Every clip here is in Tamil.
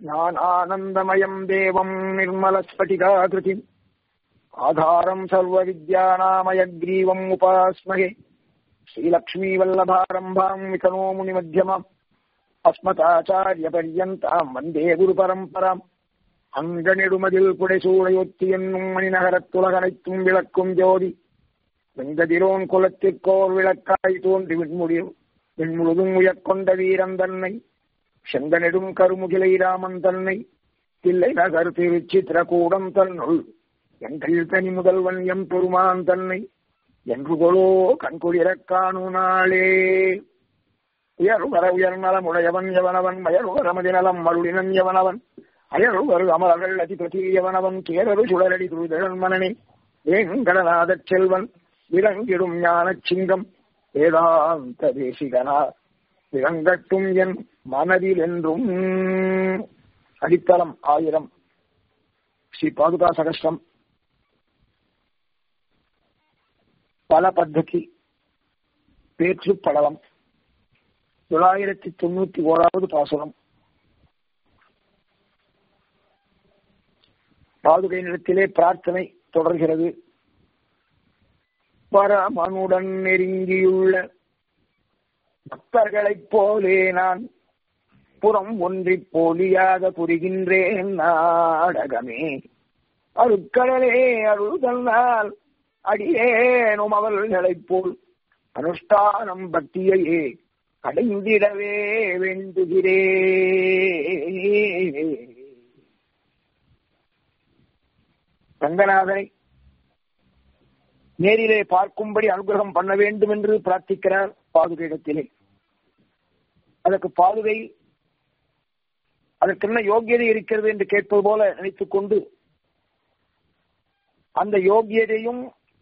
ज्ञानानन्दमयम् देवम् निर्मलस्फटिकाकृतिम् आधारम् सर्वविद्यानामयग्रीवम् उपास्महे श्रीलक्ष्मीवल्लभारम्भाम् विकनो मुनिमध्यमाम् அஸ்மதாச்சாரியபரியந்தாம் வந்தே குரு பரம்பராம் அங்கனிடுமதில் புடைசூழையொத்தி என்னும் மணிநகரத்துலகனைத்தும் விளக்கும் ஜோதி வெங்கதிரோன் குலத்திற்கோர் விளக்காய் தோன்றி விண்முடியும் விண்முழுதும் உயர்கொண்ட வீரன் தன்னை செங்கனிடும் கருமுகிலை ராமன் தன்னை தில்லை நகர் திருச்சித்திரகூடம் தன்னுள் எங்கள் தனி முதல்வன் எம் பெருமான் தன்னை என்று கொலோ கண்குளிரக் காணு நாளே உயர்வர உயர்நலம் உடையவன் எவனவன் மயர்வர மதிநலம் மருளினன் எவனவன் அயர்வரு அமரர்கள் அதிபதி எவனவன் கேரரு சுடரடி துருதழன் மனனே வேங்கடநாதச் செல்வன் விளங்கிடும் ஞானச் சிங்கம் வேதாந்த தேசிகனா விளங்கட்டும் என் மனதில் என்றும் அடித்தளம் ஆயிரம் ஸ்ரீ பாதுகா சகஸ்ரம் பல பத்ததி பேற்று படலம் தொள்ளாயிரத்தி தொண்ணூத்தி ஓராவது பாசுரம் பாதுகை நிலத்திலே பிரார்த்தனை தொடர்கிறது பரமனுடன் நெருங்கியுள்ள பக்தர்களைப் போலே நான் புறம் ஒன்றி போலியாக புரிகின்றேன் நாடகமே அருட்கடலே அருள்தன்னால் அடியேனும் அவர்களைப் போல் அனுஷ்டானம் பக்தியையே அடைந்திடவே வேண்டுகிறே ரங்கநாதனை நேரிலே பார்க்கும்படி அனுகிரகம் பண்ண வேண்டும் என்று பிரார்த்திக்கிறார் பாதுகையிடத்திலே அதற்கு பாதுகை அதற்கு என்ன யோகியதை இருக்கிறது என்று கேட்பது போல நினைத்துக் கொண்டு அந்த யோகியதையும்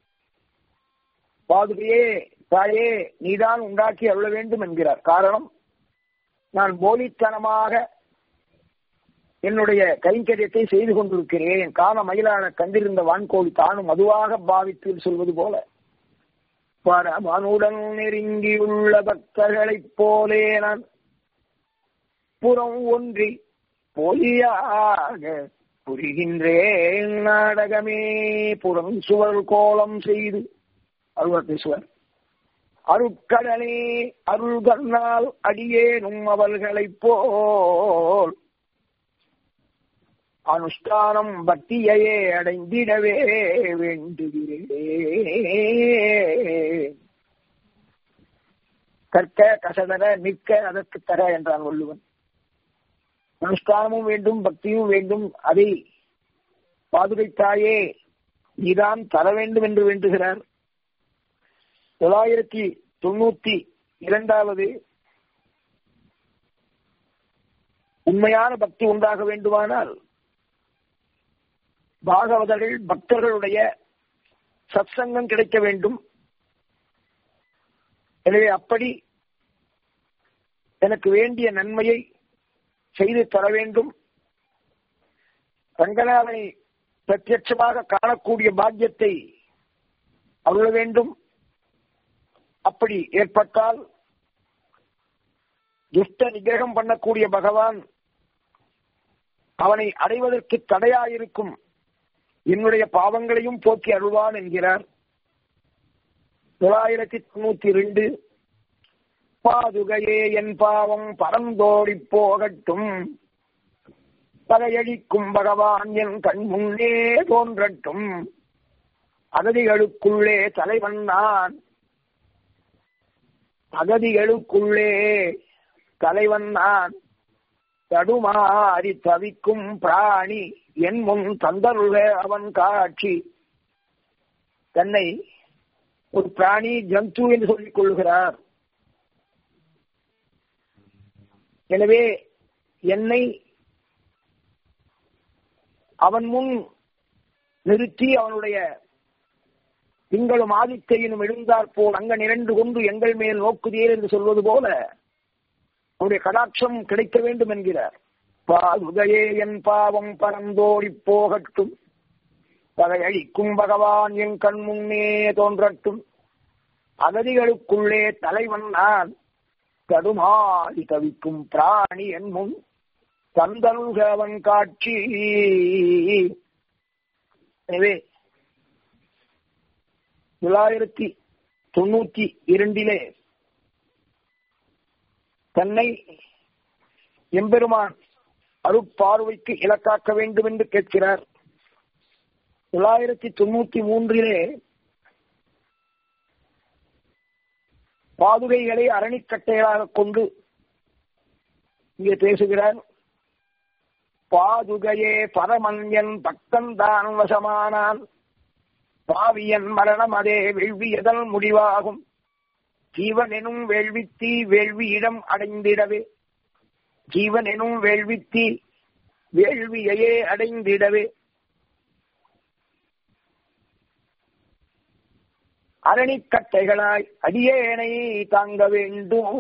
பாதுகையே தாயே நீதான் உண்டாக்கி அருள வேண்டும் என்கிறார் காரணம் நான் போலித்தனமாக என்னுடைய கைங்கரியத்தை செய்து கொண்டிருக்கிறேன் காண மயிலான கண்டிருந்த வான்கோழி தானும் மதுவாக பாவித்து சொல்வது போல பரமனுடன் நெருங்கியுள்ள பக்தர்களைப் போலே நான் புறம் ஒன்றி பொலியாக புரிகின்றேன் நாடகமே புறம் சுவர் கோலம் செய்து அருவத்தீஸ்வர் அருட்கடலே அருள்கண்ணால் அடியேனும் அவர்களைப் போல் அனுஷ்டானம் பக்தியையே அடைந்திடவே வேண்டுகிறேன் கற்க கசடர நிற்க அதற்கு தர என்றான் வள்ளுவன் அனுஷ்டானமும் வேண்டும் பக்தியும் வேண்டும் அதை பாதுகைத்தாயே நீதான் தர வேண்டும் என்று வேண்டுகிறார் தொள்ளாயிரத்தி தொண்ணூத்தி இரண்டாவது உண்மையான பக்தி உண்டாக வேண்டுமானால் பாகவதர்கள் பக்தர்களுடைய சத்சங்கம் கிடைக்க வேண்டும் எனவே அப்படி எனக்கு வேண்டிய நன்மையை செய்து தர வேண்டும் ரங்கநாதனை பிரத்யட்சமாக காணக்கூடிய பாக்கியத்தை அருள வேண்டும் அப்படி ஏற்பட்டால் துஷ்ட நிகிரகம் பண்ணக்கூடிய பகவான் அவனை அடைவதற்கு தடையாயிருக்கும் என்னுடைய பாவங்களையும் போக்கி அருள்வான் என்கிறார் தொள்ளாயிரத்தி தொண்ணூத்தி ரெண்டு பாதுகையே என் பாவம் பரந்தோடி போகட்டும் பகையழிக்கும் பகவான் என் கண் முன்னே தோன்றட்டும் அகதிகளுக்குள்ளே தலைவன் நான் அகதிகளுக்குள்ளே தலைவன் நான் தடுமாறி தவிக்கும் பிராணி என் முன் தந்தருக அவன் காட்சி தன்னை ஒரு பிராணி ஜந்து என்று சொல்லிக் கொள்கிறார் எனவே என்னை அவன் முன் நிறுத்தி அவனுடைய திங்களும் ஆதித்தையினும் எழுந்தாற் போல் அங்க நிரண்டு கொண்டு எங்கள் மேல் நோக்குதீர் என்று சொல்வது போல அவருடைய கடாட்சம் கிடைக்க வேண்டும் என்கிறார் பாதுகையே என் பாவம் பரந்தோடி போகட்டும் பகையழிக்கும் பகவான் என் கண் முன்னே தோன்றட்டும் அகதிகளுக்குள்ளே தலைவன் நான் தடுமாறி தவிக்கும் பிராணி என் முன் தந்தனுகவன் காட்சி எனவே தொள்ளாயிரத்தி தொண்ணூத்தி இரண்டிலே தன்னை எம்பெருமான் அருட்பார்வைக்கு இலக்காக்க வேண்டும் என்று கேட்கிறார் தொள்ளாயிரத்தி தொண்ணூத்தி மூன்றிலே பாதுகைகளை அரணிக்கட்டைகளாக கொண்டு இங்கே பேசுகிறார் பாதுகையே பரமன்யன் பக்கந்தான் வசமானான் பாவியன் மரணம் அதே வெள்வியதல் முடிவாகும் ஜீவன் எனும் வேள்வித்தி வேள்வியிடம் அடைந்திடவே ஜீவன் எனும் வேள்வித்தி வேள்வியையே அடைந்திடவே அரணிக்கட்டைகளாய் அடியேனை தாங்க வேண்டும்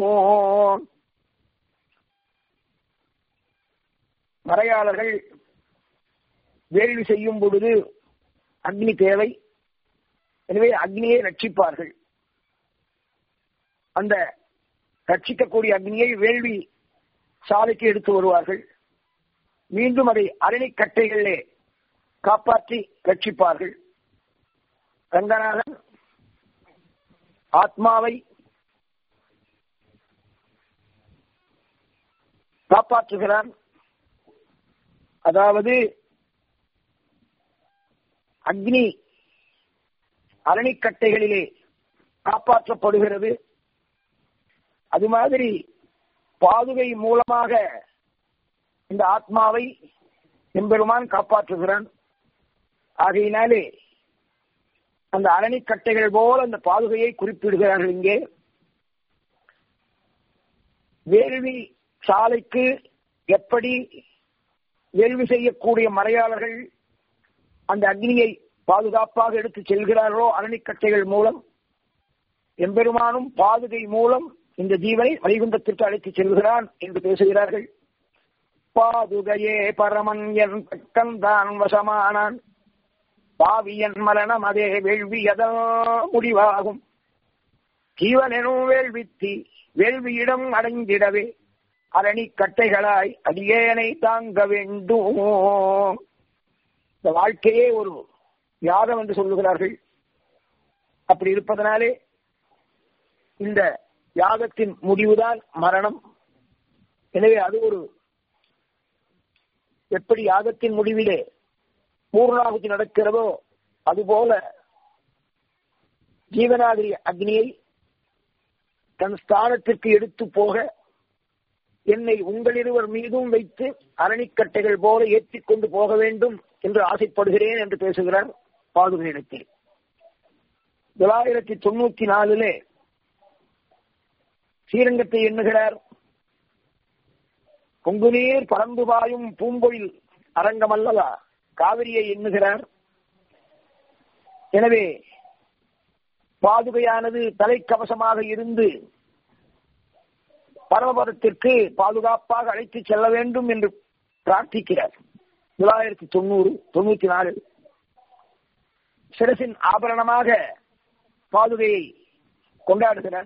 மறையாளர்கள் வேள்வி செய்யும் பொழுது அக்னி தேவை எனவே அக்னியை ரட்சிப்பார்கள் அந்த ரட்சிக்கக்கூடிய அக்னியை வேள்வி சாலைக்கு எடுத்து வருவார்கள் மீண்டும் அதை அரணிக்கட்டைகளிலே காப்பாற்றி ரட்சிப்பார்கள் ரங்கநாதன் ஆத்மாவை காப்பாற்றுகிறான் அதாவது அக்னி அரணிக்கட்டைகளிலே காப்பாற்றப்படுகிறது அது மாதிரி பாதுகை மூலமாக இந்த ஆத்மாவை எம்பெருமான் காப்பாற்றுகிறான் ஆகையினாலே அந்த அரணிக்கட்டைகள் போல அந்த பாதுகையை குறிப்பிடுகிறார்கள் இங்கே வேள்வி சாலைக்கு எப்படி வேள்வி செய்யக்கூடிய மறையாளர்கள் அந்த அக்னியை பாதுகாப்பாக எடுத்து செல்கிறார்களோ அரணிக்கட்டைகள் மூலம் எம்பெருமானும் பாதுகை மூலம் இந்த ஜீவனை வைகுண்டத்திற்கு அழைத்து செல்கிறான் என்று பேசுகிறார்கள் பாதுகையே பரமன் என் பக்கம்தான் வசமானான் பாவியன் மரணம் அதே வேள்வியதல் முடிவாகும் ஜீவனெனும் வேள்வித்தி வேள்வியிடம் அடைந்திடவே அரணி கட்டைகளாய் அடியேனை தாங்க வேண்டும் இந்த வாழ்க்கையே ஒரு யாகம் என்று சொல்லுகிறார்கள் அப்படி இருப்பதனாலே இந்த யாகத்தின் முடிவுதான் மரணம் எனவே அது ஒரு எப்படி யாகத்தின் முடிவிலே பூர்ணாகுதி நடக்கிறதோ அதுபோல ஜீவனாதிரி அக்னியை தன் ஸ்தானத்திற்கு எடுத்து போக என்னை உங்களிருவர் மீதும் வைத்து அரணிக்கட்டைகள் போல ஏற்றிக் கொண்டு போக வேண்டும் என்று ஆசைப்படுகிறேன் என்று பேசுகிறார் பாதுகையிடத்தில் தொள்ளாயிரத்தி தொண்ணூத்தி நாலுலே ஸ்ரீரங்கத்தை எண்ணுகிறார் கொங்கு நீர் பறந்து பாயும் பூம்பொழில் அரங்கம் அல்லவா காவிரியை எண்ணுகிறார் எனவே பாதுகையானது தலைக்கவசமாக இருந்து பரமபதத்திற்கு பாதுகாப்பாக அழைத்து செல்ல வேண்டும் என்று பிரார்த்திக்கிறார் தொள்ளாயிரத்தி தொண்ணூறு தொண்ணூத்தி நாலு சிரசின் ஆபரணமாக பாதுகையை கொண்டாடுகிறார்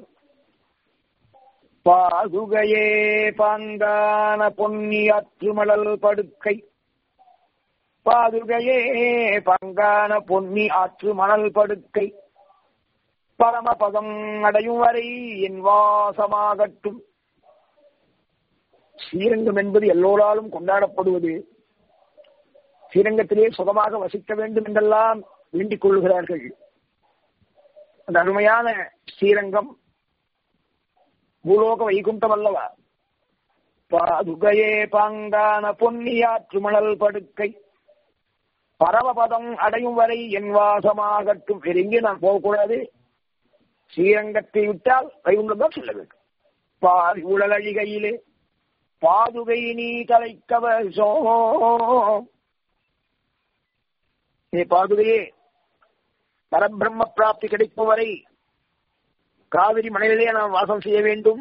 பாதுகையே பாங்கான பொன்னி அற்றுமணல் படுக்கை பாதுகையே பங்கான பொன்னி ஆற்று மணல் படுக்கை பரமபதம் அடையும் வரை என் வாசமாகட்டும் ஸ்ரீரங்கம் என்பது எல்லோராலும் கொண்டாடப்படுவது ஸ்ரீரங்கத்திலே சுகமாக வசிக்க வேண்டும் என்றெல்லாம் வேண்டிக் கொள்கிறார்கள் அந்த அருமையான ஸ்ரீரங்கம் பூலோக வைகுண்டம் அல்லவா பாதுகையே பாங்கான பொன்னியாற்று மணல் படுக்கை பரமபதம் அடையும் வரை என் வாசமாகட்டும் வேற எங்கே நான் போகக்கூடாது ஸ்ரீரங்கத்தை விட்டால் வைகுண்டம் தான் சொல்ல வேண்டும் பால் உடல் அழிகையிலே பாதுகை நீ தலைக்கவசோ ஏ பாதுகையே பரபிரம்ம பிராப்தி கிடைக்கும் வரை காவிரி மணலிலே நாம் வாசம் செய்ய வேண்டும்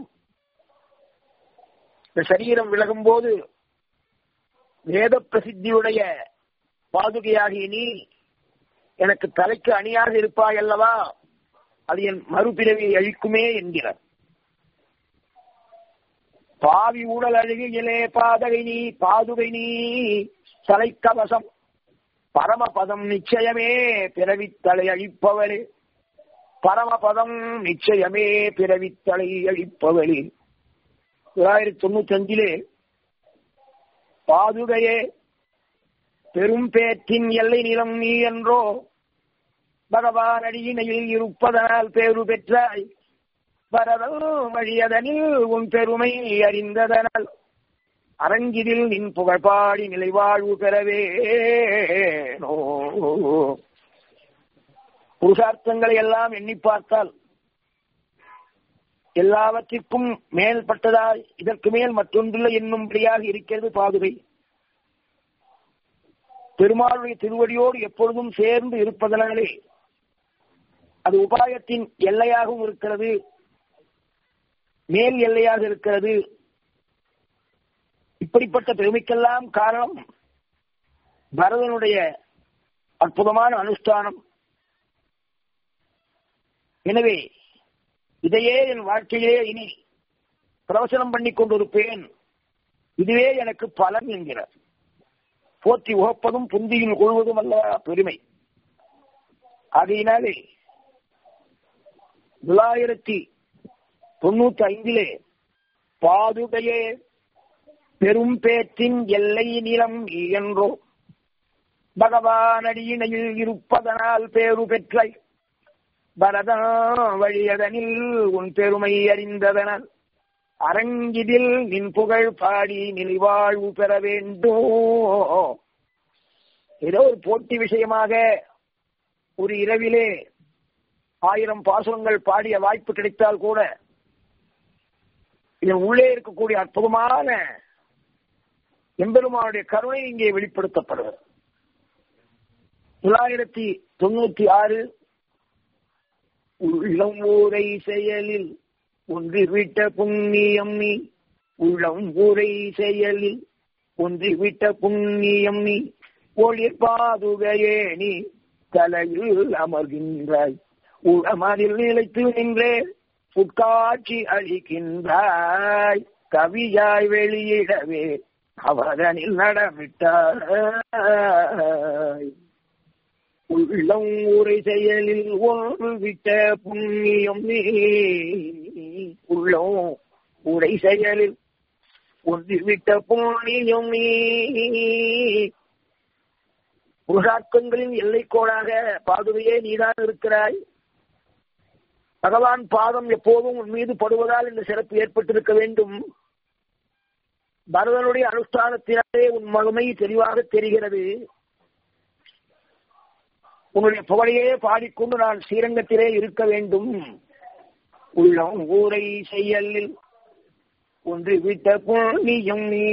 இந்த சரீரம் விலகும் போது வேத பிரசித்தியுடைய பாதுகையாகிய நீ எனக்கு தலைக்கு அணியாக இருப்பாய் அல்லவா அது என் மறுபிறவியை அழிக்குமே என்கிறார் பாவி உடல் அழுகிலே பாதகை நீ பாதுகை நீ தலைக்கவசம் பரமபதம் நிச்சயமே பிறவித்தலை அழிப்பவளே பரமபதம் நிச்சயமே பிறவித்தலை அழிப்பவளே தொள்ளாயிரத்தி தொண்ணூத்தி அஞ்சிலே பாதுகையே பெரும் பேற்றின் எல்லை நிலம் நீ என்றோ பகவான் அடியினையில் இருப்பதனால் பேரு பெற்றாய் பரதல் வழியதனில் உன் பெருமை அறிந்ததனால் அரங்கிதில் நின் புகழ்பாடி நிலைவாழ்வு பெறவே புருஷார்த்தங்களை எல்லாம் எண்ணி பார்த்தால் எல்லாவற்றிற்கும் மேல்பட்டதாய் இதற்கு மேல் மற்றொன்றில்லை என்னும்படியாக இருக்கிறது பாதுகை பெருமாளுடைய திருவடியோடு எப்பொழுதும் சேர்ந்து இருப்பதனாலே அது உபாயத்தின் எல்லையாகவும் இருக்கிறது மேல் எல்லையாக இருக்கிறது இப்படிப்பட்ட பெருமைக்கெல்லாம் காரணம் பரதனுடைய அற்புதமான அனுஷ்டானம் எனவே இதையே என் வாழ்க்கையிலே இனி பிரவசனம் பண்ணி கொண்டிருப்பேன் இதுவே எனக்கு பலன் என்கிறார் போற்றி உகப்பதும் புந்தியில் கொள்வதும் அல்ல பெருமை ஆகையினாலே தொள்ளாயிரத்தி தொண்ணூத்தி ஐந்திலே பாதுகையே பெரும் பேற்றின் எல்லை நிலம் என்றோ பகவான் அடியினையில் இருப்பதனால் பேரு பெற்றை பரதா வழியதனில் உன் பெருமை அறிந்ததனால் அரங்கிதில் நின் புகழ் பாடி நிலைவாழ்வு பெற வேண்டும் ஏதோ ஒரு போட்டி விஷயமாக ஒரு இரவிலே ஆயிரம் பாசுரங்கள் பாடிய வாய்ப்பு கிடைத்தால் கூட இதன் உள்ளே இருக்கக்கூடிய அற்புதமான எம்பெருமானுடைய கருணை இங்கே வெளிப்படுத்தப்படுகிறது தொள்ளாயிரத்தி தொண்ணூத்தி ஆறு உள்ளம் ஊரை செயலில் ஒன்றிவிட்ட புண்ணியம் நீ உள்ளம் ஊரை செயலில் ஒன்றிவிட்ட புண்ணியம் நீ ஒளிர் பாதுகையே நீ தலையில் அமர்கின்றாய் உளமதில் நிலைத்து நின்றே புட்காட்சி அளிக்கின்றாய் கவியாய் வெளியிடவே அவதனில் நடமிட்டாய் உள்ளம் உரை செயலில் ஒன்று விட்ட புண்ணியம் நீ உள்ளம் உரை செயலில் ஒன்று விட்ட புண்ணியம் நீ புருஷார்த்தங்களின் எல்லைக்கோடாக பாதுகையே நீதான் இருக்கிறாய் பகவான் பாதம் எப்போதும் உன் மீது படுவதால் இந்த சிறப்பு ஏற்பட்டிருக்க வேண்டும் பரதனுடைய அனுஷ்டானத்தினாலே உன் மகிமை தெளிவாக தெரிகிறது உன்னுடைய புகழையே பாடிக்கொண்டு நான் ஸ்ரீரங்கத்திலே இருக்க வேண்டும் உள்ளம் ஊரை செயலில் ஒன்று விட்ட புண்ணியம் நீ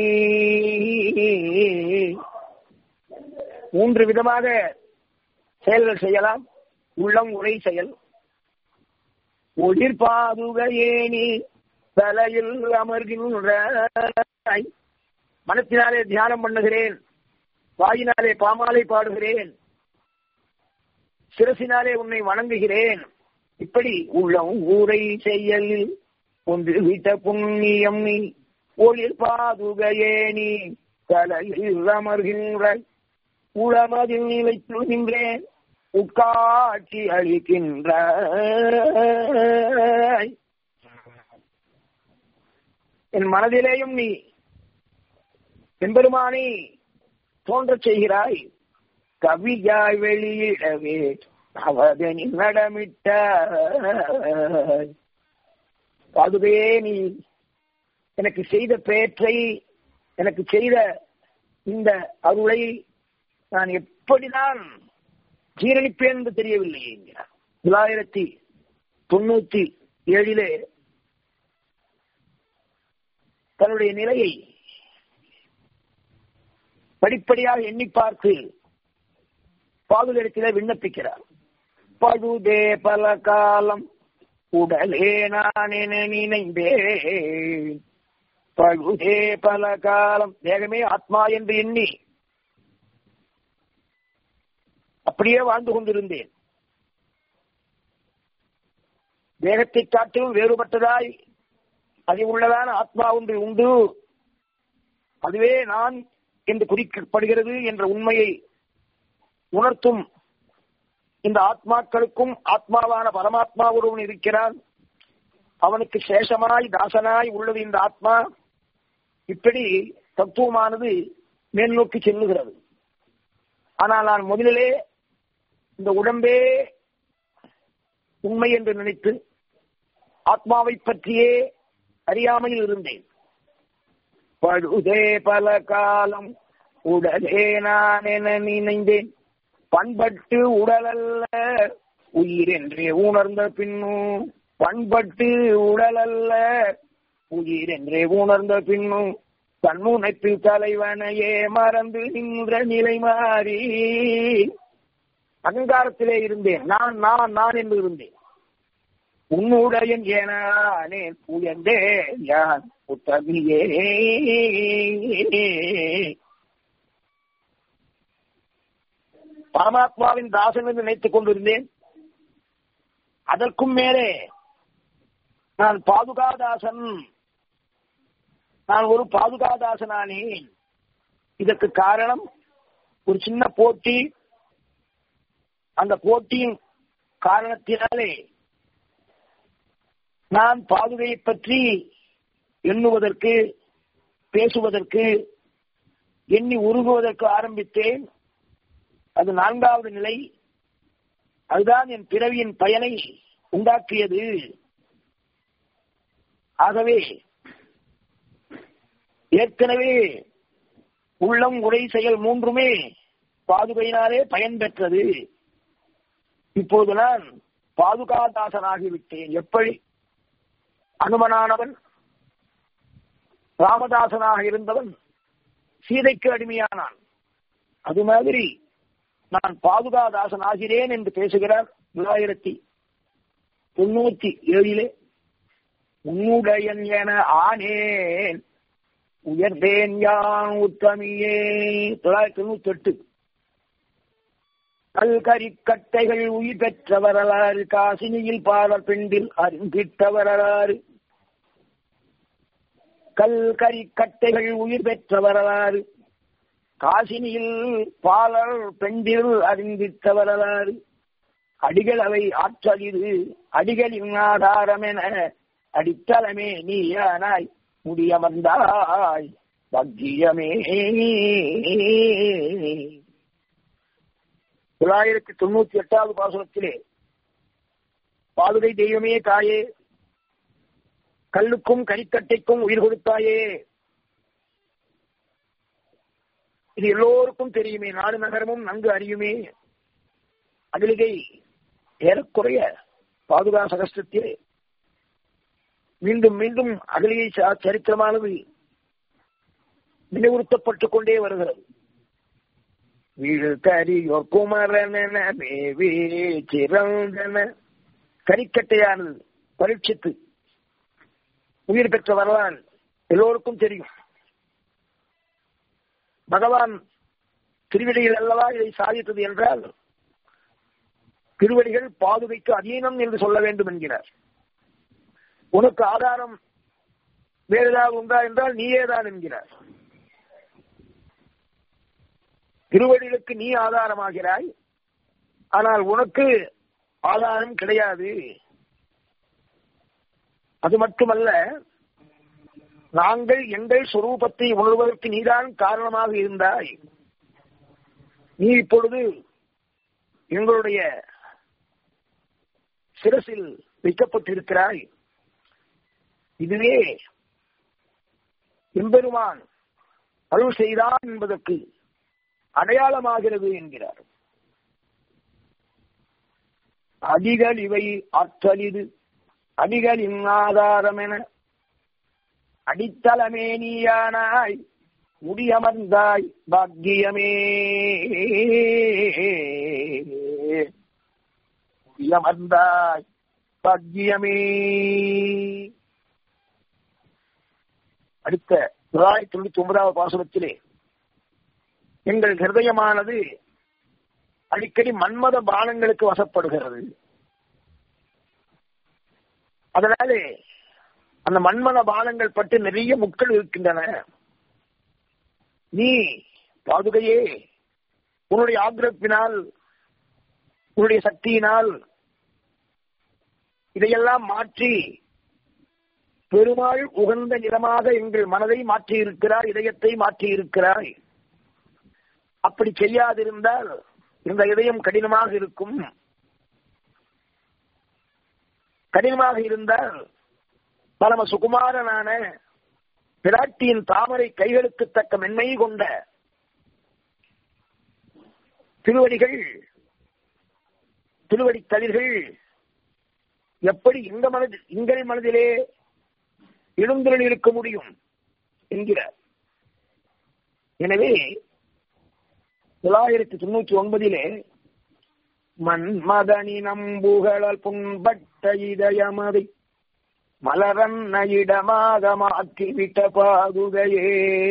மூன்று விதமாக செயல்கள் செய்யலாம் உள்ளம் உரை செயல் ஒளிர் பாதுகையேனி தலையில் அமர்கின்ற மனத்தினாலே தியானம் பண்ணுகிறேன் வாயினாலே பாமாலை பாடுகிறேன் சிரசினாலே உன்னை வணங்குகிறேன் இப்படி உள்ளம் ஊரை செயலில் ஒன்று விட்ட புண்ணியம் நீ ஒளிர் பாதுகையே நீ தலையில் அமர்கின்ற உளமதில் நிலைத்து நின்றேன் உட்காட்சி அளிக்கின்ற என் மனதிலேயும் நீ எம்பெருமானி தோன்றச் செய்கிறாய் கவியாய் வெளியிடவே அவதனி நடமிட்ட பாதுகையே நீ எனக்கு செய்த பேற்றை எனக்கு செய்த இந்த அருளை நான் எப்படிதான் ஜீரணிப்பேன் என்று தெரியவில்லை என்கிறார் தொள்ளாயிரத்தி தொண்ணூத்தி ஏழிலே தன்னுடைய நிலையை படிப்படியாக எண்ணி பார்த்து பாதுலிடத்திலே விண்ணப்பிக்கிறார் பழுதே பல காலம் உடலே நான் என நினைந்தேன் பழுதே பல காலம் தேகமே ஆத்மா என்று எண்ணி அப்படியே வாழ்ந்து கொண்டிருந்தேன் தேகத்தை காட்டிலும் வேறுபட்டதாய் அது உள்ளதான ஆத்மா ஒன்று உண்டு அதுவே நான் என்று குறிக்கப்படுகிறது என்ற உண்மையை உணர்த்தும் இந்த ஆத்மாக்களுக்கும் ஆத்மாவான பரமாத்மா ஒருவன் இருக்கிறான் அவனுக்கு சேஷமாய் தாசனாய் உள்ளது இந்த ஆத்மா இப்படி தத்துவமானது மேல் நோக்கி செல்லுகிறது ஆனால் நான் முதலிலே இந்த உடம்பே உண்மை என்று நினைத்து ஆத்மாவை பற்றியே அறியாமையில் இருந்தேன் பழுதே பல காலம் உடலே நான் என நினைந்தேன் பண்பட்டு உடலல்ல உயிர் என்றே உணர்ந்த பின்னும் பண்பட்டு உடலல்ல உயிர் என்றே உணர்ந்த பின்னும் தன்முனைப்பில் தலைவனையே மறந்து நின்ற நிலை மாறி அகங்காரத்திலே இருந்தேன் நான் நான் நான் என்று இருந்தேன் உன்னுடையன் ஏனே உயர்ந்தே யான் உத்தமியே பரமாத்மாவின் தாசன் என்று நினைத்துக் கொண்டிருந்தேன் அதற்கும் மேலே நான் பாதுகாதாசன் நான் ஒரு பாதுகாதாசனானேன் இதற்கு காரணம் ஒரு சின்ன போட்டி அந்த போட்டியின் காரணத்தினாலே நான் பாதுகையை பற்றி எண்ணுவதற்கு பேசுவதற்கு எண்ணி உருகுவதற்கு ஆரம்பித்தேன் அது நான்காவது நிலை அதுதான் என் பிறவியின் பயனை உண்டாக்கியது ஆகவே ஏற்கனவே உள்ளம் உரை செயல் மூன்றுமே பாதுகையினாலே பயன் பெற்றது இப்போது நான் பாதுகாதாசனாகிவிட்டேன் எப்படி அனுமனானவன் ராமதாசனாக இருந்தவன் சீதைக்கு அடிமையானான் அது மாதிரி நான் பாதுகாதாசன் ஆகிறேன் என்று பேசுகிறார் தொள்ளாயிரத்தி தொண்ணூத்தி ஏழிலே உன்னுடையன் என ஆனேன் உயர்ந்தேன் யான் உத்தமியே தொள்ளாயிரத்தி தொண்ணூத்தி எட்டு கல்கரிக்கட்டைகள் உயிர் பெற்ற வரலாறு காசினியில் பாடல் பெண்டில் அறிந்திட்ட வரலாறு கல்கரி கட்டைகள் உயிர் பெற்ற வரலாறு காசினியில் பாலர் பெண்டில் அறிந்திட்ட வரலாறு அடிகள் அவை ஆற்றலிது அடிகளின் ஆதாரம் என அடித்தளமே நீயானாய் முடியமர்ந்தாய் பக்கியமே தொள்ளாயிரத்தி தொண்ணூத்தி எட்டாவது பாசுரத்திலே பாதுகை தெய்வமே தாயே கல்லுக்கும் கனிக்கட்டைக்கும் உயிர் கொடுத்தாயே இது எல்லோருக்கும் தெரியுமே நாடு நகரமும் நன்கு அறியுமே அகிலிகை ஏறக்குறைய பாதுகா சகஸ்திரத்திலே மீண்டும் மீண்டும் அகலிகை சரித்திரமானது நினைவுறுத்தப்பட்டுக் கொண்டே வருகிறது வீழ்கரியோர் குமரன மேவே சிறந்தன கரிக்கட்டையானது பரீட்சித்து உயிர் பெற்ற வரலாறு எல்லோருக்கும் தெரியும் பகவான் திருவடிகள் அல்லவா இதை சாதித்தது என்றால் திருவடிகள் பாதுகைக்கு அதீனம் என்று சொல்ல வேண்டும் என்கிறார் உனக்கு ஆதாரம் வேறு ஏதாவது உண்டா என்றால் நீயேதான் என்கிறார் திருவடிகளுக்கு நீ ஆதாரமாகிறாய் ஆனால் உனக்கு ஆதாரம் கிடையாது அது மட்டுமல்ல நாங்கள் எங்கள் சொரூபத்தை உணர்வதற்கு நீதான் காரணமாக இருந்தாய் நீ இப்பொழுது எங்களுடைய சிரசில் வைக்கப்பட்டிருக்கிறாய் இதுவே எம்பெருமான் அருள் செய்தான் என்பதற்கு அடையாளமாகிறது என்கிறார் அடிகள் இவை ஆற்றலிது அடிகளின் ஆதாரம் என அடித்தளமே நீயானாய் முடியமர்ந்தாய் பாக்கியமே முடியமர்ந்தாய் பாக்கியமே அடுத்த தொள்ளாயிரத்தி தொண்ணூத்தி ஒன்பதாவது பாசுரத்திலே எங்கள் ஹிருதயமானது அடிக்கடி மன்மத பானங்களுக்கு வசப்படுகிறது அதனாலே அந்த மண்மன பாலங்கள் பட்டு நிறைய முட்கள் இருக்கின்றன நீ பாதுகையே உன்னுடைய ஆக்கிரப்பினால் உன்னுடைய சக்தியினால் இதையெல்லாம் மாற்றி பெருமாள் உகந்த நிலமாக எங்கள் மனதை மாற்றி இருக்கிறாய் இதயத்தை மாற்றி இருக்கிறாய் அப்படி செய்யாதிருந்தால் இந்த இதயம் கடினமாக இருக்கும் கடினமாக இருந்தால் பரம சுகுமாரனான பிராட்டியின் தாமரை கைகளுக்கு தக்க மென்மை கொண்ட திருவடிகள் திருவடி தளிர்கள் எப்படி இந்த மனதில் எங்கள் மனதிலே எழுந்துடன் இருக்க முடியும் என்கிறார் எனவே தொள்ளாயிரத்தி தொண்ணூற்றி ஒன்பதிலே மன்மதனி நம்புகளால் புண்பட்ட இதயமதை மலரன்ன இடமாக மாற்றிவிட்ட பாதுகையே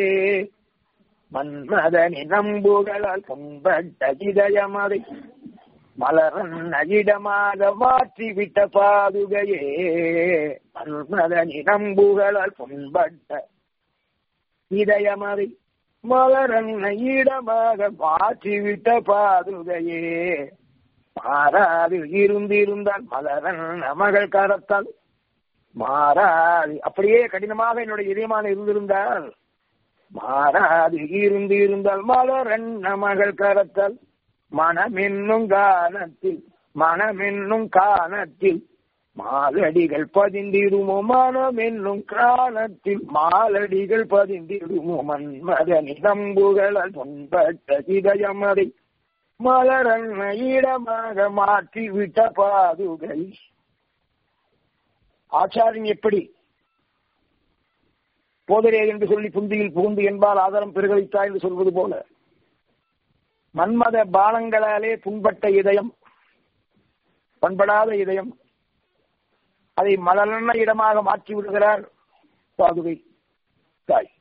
மன்மதனி நம்புகளால் புண்பட்ட இதயமதை மலரன்ன இடமாக மாற்றிவிட்ட பாதுகையே மன்மதனி நம்புகளால் புண்பட்ட இதயமதை மலரன்ன இடமாக மாற்றிவிட்ட பாதுகையே மாறாது இருந்திருந்தால் மலரன் மகள் கரத்தால் மாறாது அப்படியே கடினமாக என்னுடைய இதயமான இருந்திருந்தால் மாறாது இருந்து இருந்தால் மலரன் மகள் கரத்தால் மனமென்னும் காலத்தில் மனமென்னும் காலத்தில் மாலடிகள் பதிந்திடுமோ மனமென்னும் காலத்தில் மாலடிகள் பதிந்திடுமோ மன்மதனி நம்புகளால் பொன்பட்ட இதயமதை மலரன்ன இடமாக மாற்றி விட்ட பாதுகை ஆச்சாரியன் எப்படி போதரே என்று சொல்லி புந்தியில் புகுந்து என்பால் ஆதாரம் பெருகவைத்தா என்று சொல்வது போல மன்மத பாலங்களாலே புண்பட்ட இதயம் பண்படாத இதயம் அதை மலர்ன இடமாக மாற்றி விடுகிறார் பாதுகை தாய்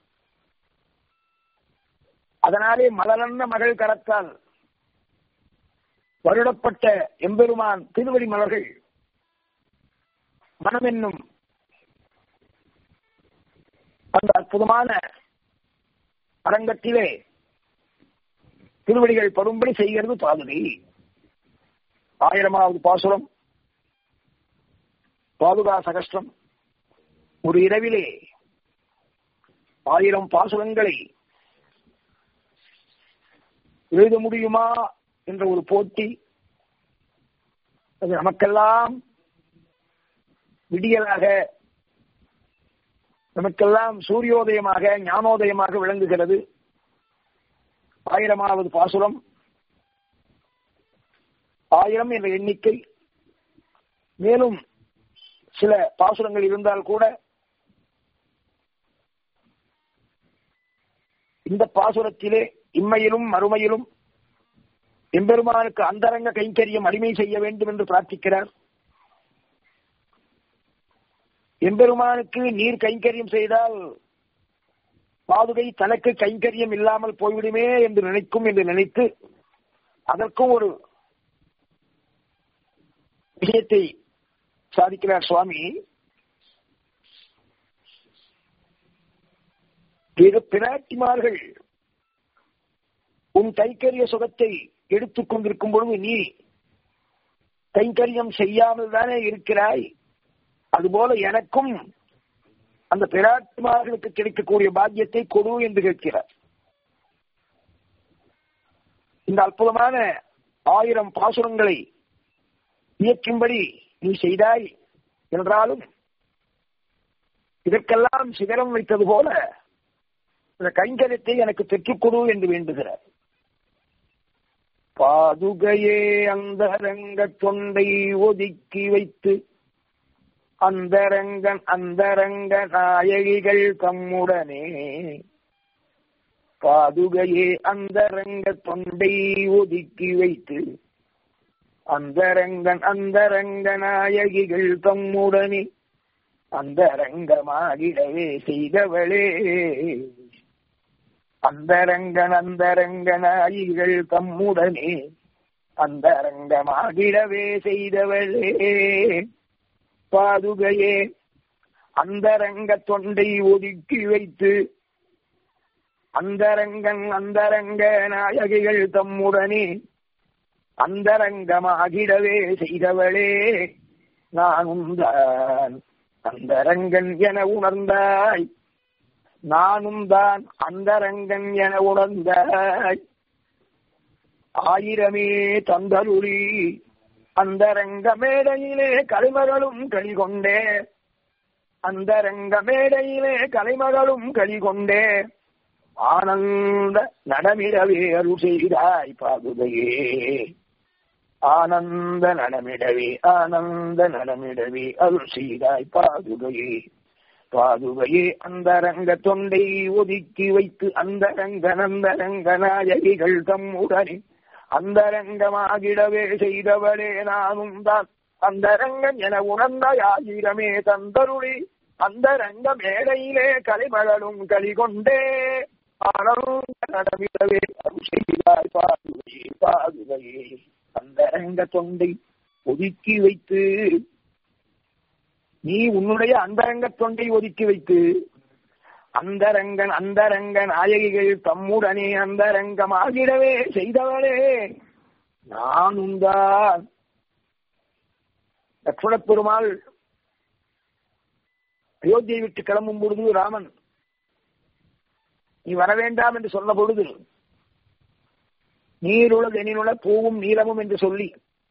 அதனாலே மலரன்ன மகள் கரத்தால் வருடப்பட்ட எம்பெருமான் திருவடி மலர்கள் மனம் என்னும் அந்த அற்புதமான அரங்கத்திலே திருவடிகள் படும்படி செய்கிறது பாதுகை ஆயிரமாவது பாசுரம் பாதுகா சகஸ்டம் ஒரு இரவிலே ஆயிரம் பாசுரங்களை எழுத முடியுமா என்ற ஒரு போட்டி அது நமக்கெல்லாம் விடியலாக நமக்கெல்லாம் சூரியோதயமாக ஞானோதயமாக விளங்குகிறது ஆயிரமாவது பாசுரம் ஆயிரம் என்ற எண்ணிக்கை மேலும் சில பாசுரங்கள் இருந்தால் கூட இந்த பாசுரத்திலே இம்மையிலும் மறுமையிலும் எம்பெருமானுக்கு அந்தரங்க கைங்கரியம் அடிமை செய்ய வேண்டும் என்று பிரார்த்திக்கிறார் எம்பெருமானுக்கு நீர் கைங்கரியம் செய்தால் பாதுகை தனக்கு கைங்கரியம் இல்லாமல் போய்விடுமே என்று நினைக்கும் என்று நினைத்து அதற்கும் ஒரு விஷயத்தை சாதிக்கிறார் சுவாமி பிராட்டிமார்கள் உன் கைக்கரிய சுகத்தை எடுத்துக் கொண்டிருக்கும் பொழுது நீ கைங்கரியம் செய்யாமல் தானே இருக்கிறாய் அதுபோல எனக்கும் அந்த பிராட்டிமார்களுக்கு கிடைக்கக்கூடிய பாக்கியத்தை கொடு என்று கேட்கிறார் இந்த அற்புதமான ஆயிரம் பாசுரங்களை இயக்கும்படி நீ செய்தாய் என்றாலும் இதற்கெல்லாம் சிகரம் வைத்தது போல இந்த கைங்கரியத்தை எனக்கு பெற்றுக் கொடு என்று வேண்டுகிறார் பாதுகையே அந்தரங்க தொண்டை ஒதுக்கி வைத்து அந்தரங்கன் அந்தரங்க நாயகிகள் தம்முடனே பாதுகையே அந்தரங்க தொண்டை ஒதுக்கி வைத்து அந்தரங்கன் அந்தரங்க நாயகிகள் தம்முடனே அந்தரங்கமாகிடவே செய்தவளே அந்தரங்கன் அந்தரங்க நாயிகள் தம்முடனே அந்தரங்கமாகிடவே செய்தவளே பாதுகையே அந்தரங்க தொண்டை ஒதுக்கி வைத்து அந்தரங்கன் அந்தரங்க நாயகிகள் தம்முடனே அந்தரங்கமாகிடவே செய்தவளே நானும் தான் அந்தரங்கன் என உணர்ந்தாய் நானும் தான் அந்தரங்கன் என உணர்ந்தாய் ஆயிரமே தந்தருளி அந்தரங்க மேடையிலே கலிமகளும் களி கொண்டே அந்தரங்க மேடையிலே கலைமகளும் களி கொண்டே ஆனந்த நடமிடவே அருள் செய்தாய் பாதுகையே ஆனந்த நடமிடவே ஆனந்த நடமிடவே அருள் செய்தாய் பாதுகையே பாதுகையே அந்தரங்க தொண்டை ஒதுக்கி வைத்து அந்தரங்க நந்தரங்க நாயகிகள் தம்முடனே அந்தரங்கமாகிடவே செய்தவளே நானும் தான் அந்தரங்கம் என உணர்ந்த ஆயிரமே தந்தருளி அந்தரங்க மேடையிலே கலைமகளும் களி கொண்டே ஆனந்த நடமிடவே அருள் செய்தாய் பாதுகையே பாதுகையே அந்தரங்க தொண்டை ஒதுக்கி வைத்து நீ உன்னுடைய அந்தரங்க தொண்டை ஒதுக்கி வைத்து அந்தரங்கன் அந்தரங்க நாயகிகள் தம்முடனே அந்தரங்கமாகிடவே செய்தவளே நானும் தான் லட்சுமண பெருமாள் அயோத்தியை விட்டு கிளம்பும் பொழுது ராமன் நீ வர வேண்டாம் என்று சொன்ன பொழுது நீருள தெனினுள பூவும் நீளமும் என்று சொல்லி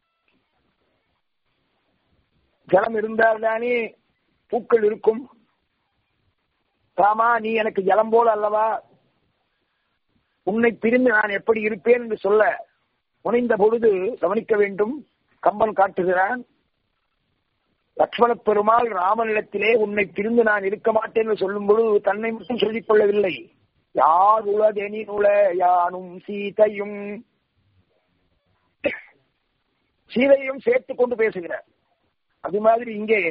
ஜலம் இருந்தால்தானே பூக்கள் இருக்கும் ராமா நீ எனக்கு ஜலம் போல அல்லவா உன்னை பிரிந்து நான் எப்படி இருப்பேன் என்று சொல்ல முனைந்த பொழுது கவனிக்க வேண்டும் கம்பன் காட்டுகிறான் லட்சுமண பெருமாள் ராமனிடத்திலே உன்னை பிரிந்து நான் இருக்க மாட்டேன் என்று சொல்லும் பொழுது தன்னை மட்டும் சொல்லிக் கொள்ளவில்லை யார் உளதெனினுள யானும் சீதையும் சீதையும் சேர்த்துக் கொண்டு பேசுகிறார் அது மாதிரி இங்கே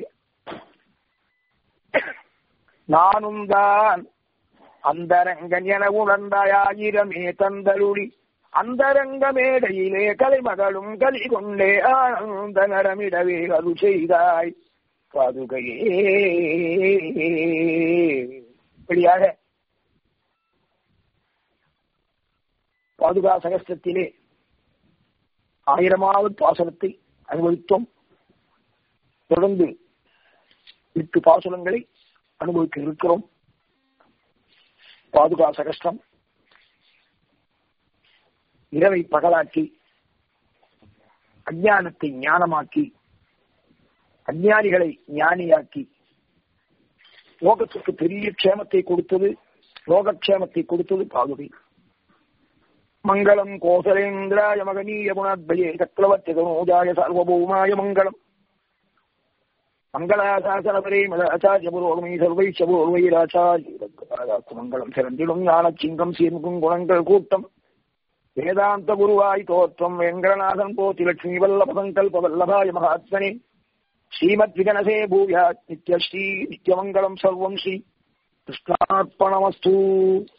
நானும் தான் அந்தரங்கன் என உணர்ந்தாயிரமே தந்தருளி அந்தரங்க மேடையிலே கலைமகளும் கலி கொண்டே ஆனந்த நடமிடவே அது செய்தாய் பாதுகையே இப்படியாக பாதுகா சகஸ்திரத்திலே ஆயிரமாவது பாசனத்தை அனுபவித்தோம் தொடர்ந்து எட்டு பாசுரங்களை அனுபவிக்க இருக்கிறோம் பாதுகா சகஸ்டம் இரவை பகலாக்கி அஞ்ஞானத்தை ஞானமாக்கி அஞ்ஞானிகளை ஞானியாக்கி லோகத்துக்கு பெரிய க்ஷேமத்தை கொடுத்தது லோகக்ஷேமத்தை கொடுத்தது பாதுகை மங்களம் கோசலேந்திராய மகனீய குணாத்பயே சக்கரவர்த்தி தனோஜாய சார்வபௌமாய மங்களம் மங்களாசாசனபரே மதாச்சாரிய புரோகமை சர்வைச்ச பூர்வைராச்சாரிய மங்களம் சிறந்திடும் ஞான சிங்கம் சீர்முகும் குணங்கள் கூட்டம் வேதாந்த குருவாய் தோற்றம் வெங்கடநாதன் போத்தி லட்சுமி வல்லப சங்கல்ப வல்லபாய மகாத்மனே ஸ்ரீமத் விகனசே பூயா நித்யஸ்ரீ நித்யமங்கலம் சர்வம் ஸ்ரீ கிருஷ்ணார்ப்பணமஸ்து